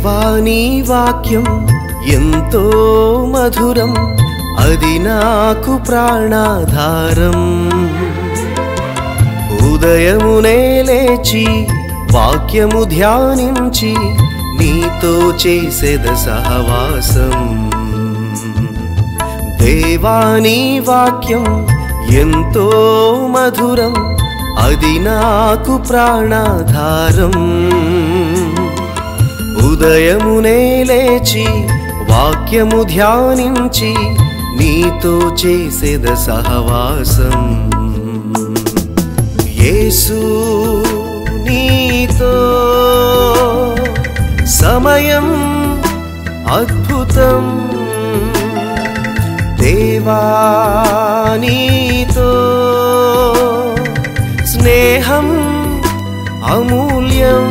దేవాని వాక్యం ఎంతో మధురం అది నాకు ప్రాణాధారం ఉదయమునే లేచి వాక్యము ధ్యానించి నీతో చేసేద సహవాసం దేవాని వాక్యం ఎంతో మధురం అది నాకు ప్రాణాధారం ఉదయమునే లేచి వాక్యము ధ్యానించి నీతో చేసేద సహవాసం యేసు నీతో సమయం అద్భుతం దేవా నీతో స్నేహం అమూల్యం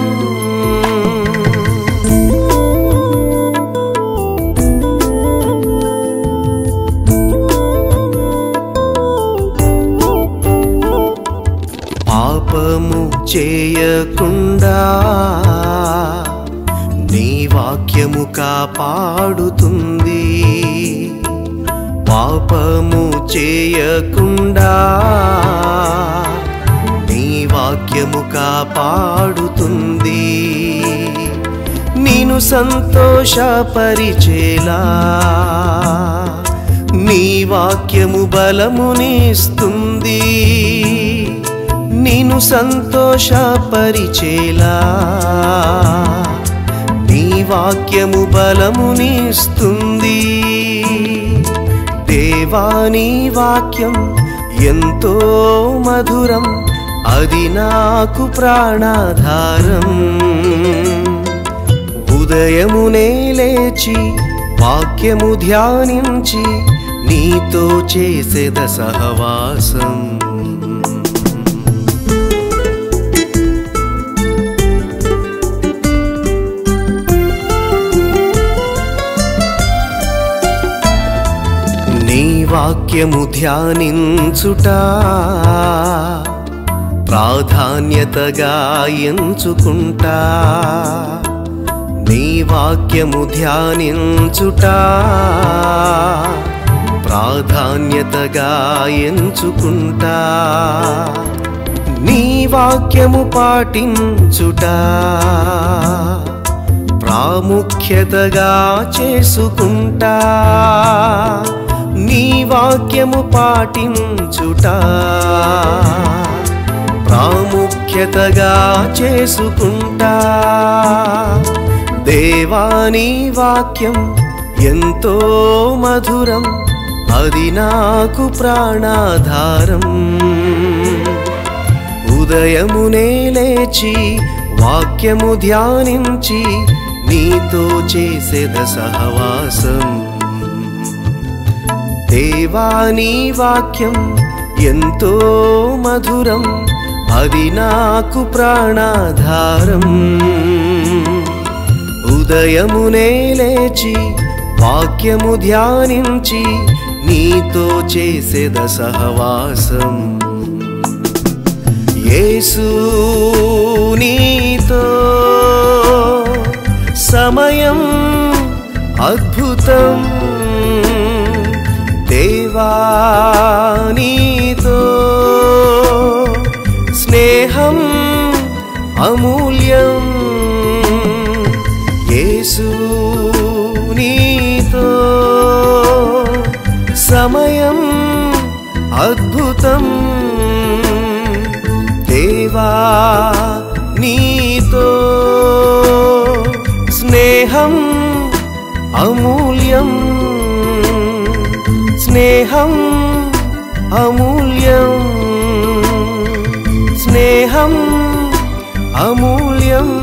పాపము చేయకుండా నీ వాక్యము కాపాడుతుంది పాపము చేయకుండా నీ వాక్యము కాపాడుతుంది నేను సంతోషపరిచేలా నీ వాక్యము బలమునిస్తుంది నేను సంతోషపరిచేలా నీ వాక్యము బలమునిస్తుంది దేవాని వాక్యం ఎంతో మధురం అది నాకు ప్రాణాధారం ఉదయమునే లేచి వాక్యము ధ్యానించి నీతో చేసేద సహవాసం నీ వాక్యము ధ్యానించుట ప్రాధాన్యతగా ఎంచుకుంటా నీ వాక్యము ధ్యానించుట ప్రాధాన్యతగా ఎంచుకుంటా నీ వాక్యము పాటించుట ప్రాముఖ్యతగా చేసుకుంటా నీ వాక్యము పాటించుట ప్రాముఖ్యతగా చేసుకుంటా దేవాని వాక్యం ఎంతో మధురం అది నాకు ప్రాణాధారం ఉదయమునే లేచి వాక్యము ధ్యానించి నీతో చేసేద సహవాసం దేవాని వాక్యం ఎంతో మధురం అది నాకు ప్రాణాధారం ఉదయమునే లేచి వాక్యము ధ్యానించి నీతో చేసేద సహవాసం యేసు నీతో సమయం అద్భుతం దేవా నీతో స్నేహం అమూల్యం యేసు నీతో సమయం అద్భుతం దేవా నీతో స్నేహం అమూల్యం స్నేహం అమూల్యం స్నేహం అమూల్యం